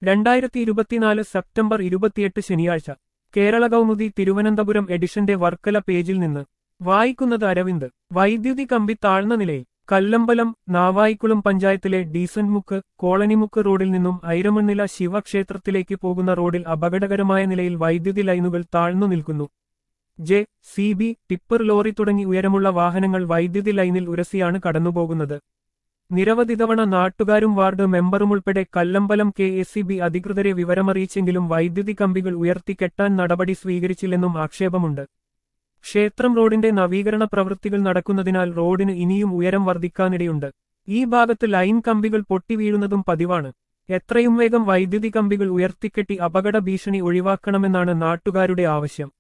രണ്ടായിരത്തി ഇരുപത്തിനാല് സെപ്റ്റംബർ ഇരുപത്തിയെട്ട് ശനിയാഴ്ച കേരള കൗമുദി തിരുവനന്തപുരം എഡിഷന്റെ വർക്കല പേജിൽ നിന്ന് വായിക്കുന്നത് അരവിന്ദ് വൈദ്യുതി കമ്പി താഴ്ന്ന നിലയിൽ കല്ലമ്പലം നാവായിക്കുളം പഞ്ചായത്തിലെ ഡീസൻമുക്ക് കോളനിമുക്ക് റോഡിൽ നിന്നും ഐരമണ്ണില ശിവക്ഷേത്രത്തിലേക്ക് പോകുന്ന റോഡിൽ അപകടകരമായ നിലയിൽ വൈദ്യുതി ലൈനുകൾ താഴ്ന്നു നിൽക്കുന്നു J C B tipper lorry തുടങ്ങി ഉയരമുള്ള വാഹനങ്ങൾ വൈദ്യുതി ലൈനിൽ ഉരസിയാണ് കടന്നുപോകുന്നത് നിരവധി തവണ നാട്ടുകാരും വാർഡ് മെമ്പറുമുൾപ്പെടെ Kallambalam K S C B അധികൃതരെ വിവരമറിയിച്ചെങ്കിലും വൈദ്യുതി കമ്പികൾ ഉയർത്തിക്കെട്ടാൻ നടപടി സ്വീകരിച്ചില്ലെന്നും ആക്ഷേപമുണ്ട് ക്ഷേത്രം റോഡിന്റെ നവീകരണ പ്രവൃത്തികൾ നടക്കുന്നതിനാൽ റോഡിന് ഇനിയും ഉയരം വർദ്ധിക്കാനിടയുണ്ട് ഈ ഭാഗത്ത് ലൈൻ കമ്പികൾ പൊട്ടിവീഴുന്നതും പതിവാണ് എത്രയും വേഗം വൈദ്യുതി കമ്പികൾ ഉയർത്തിക്കെട്ടി അപകട ഭീഷണി ഒഴിവാക്കണമെന്നാണ് നാട്ടുകാരുടെ ആവശ്യം